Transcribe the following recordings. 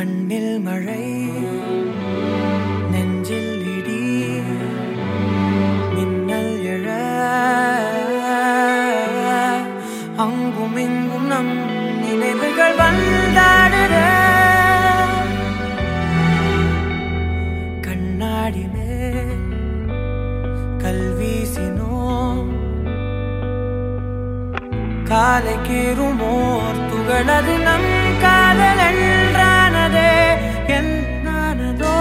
கண்ணில் மழை நெஞ்சில் இடி மின்னல் எழ அங்கும் இங்கும் நம் நினைவுகள் வந்தாடுற கண்ணாடி மேல் கல் வீசினோம் காலை கீறுமோர் துகளது நம் காதல் என்றானதே என்னானதோ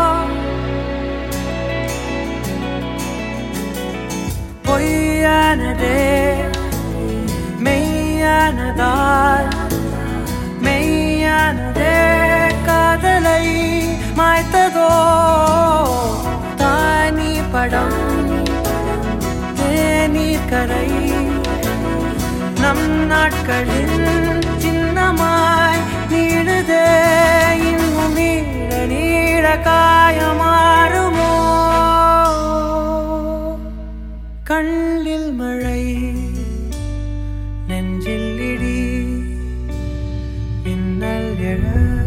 பொய்யானதே மெய்யானதால் மெய்யானதே காதலை மாய்த்ததோ தானி படம் தேநீர் கரை நம் நாட்களின் சின்னமாய் நீடுதே இன்னும் நீட நீட காயமாறுமோ கண்ணில் மழை நெஞ்சில் இடி மின்னல் எழ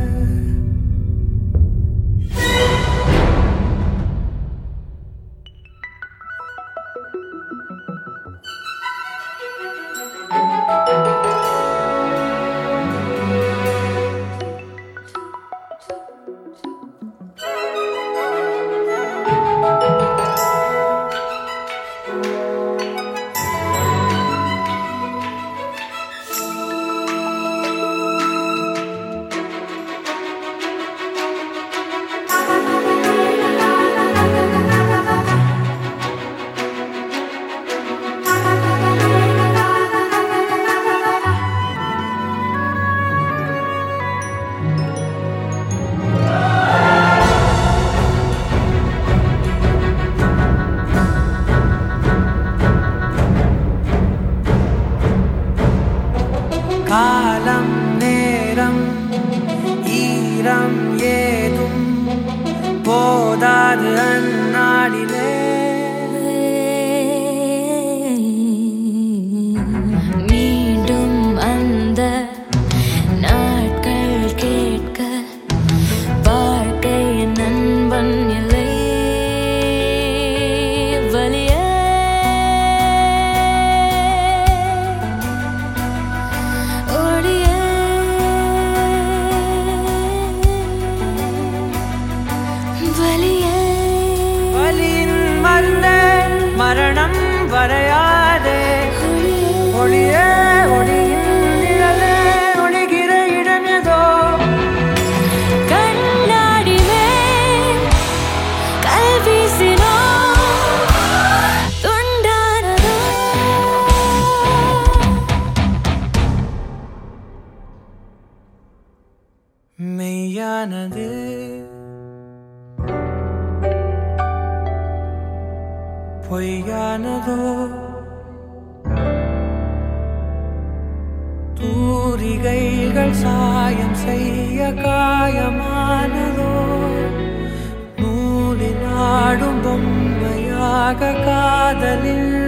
காலம் நேரம் ஈரம் ஏதும் போதாது அந்நாடிலே மீண்டும் அந்த நாட்கள் கேட்க வாழ்க்கை நண்பன் இல்லை வலியே ஒளியே வலியே வலியின் மருந்தே மரணம் வரையாதே ஒளியே ஒளியின் நிழலே ஒளிகிற இடம் ஏதோ கண்ணாடி மேல் கல் வீசினோம் துண்டானதோ மெய்யானது பொய்யானதோ தூரிகைகள் சாயம் செய்ய காயமானதோ நூலினாடும் பொம்மையாக காதலில்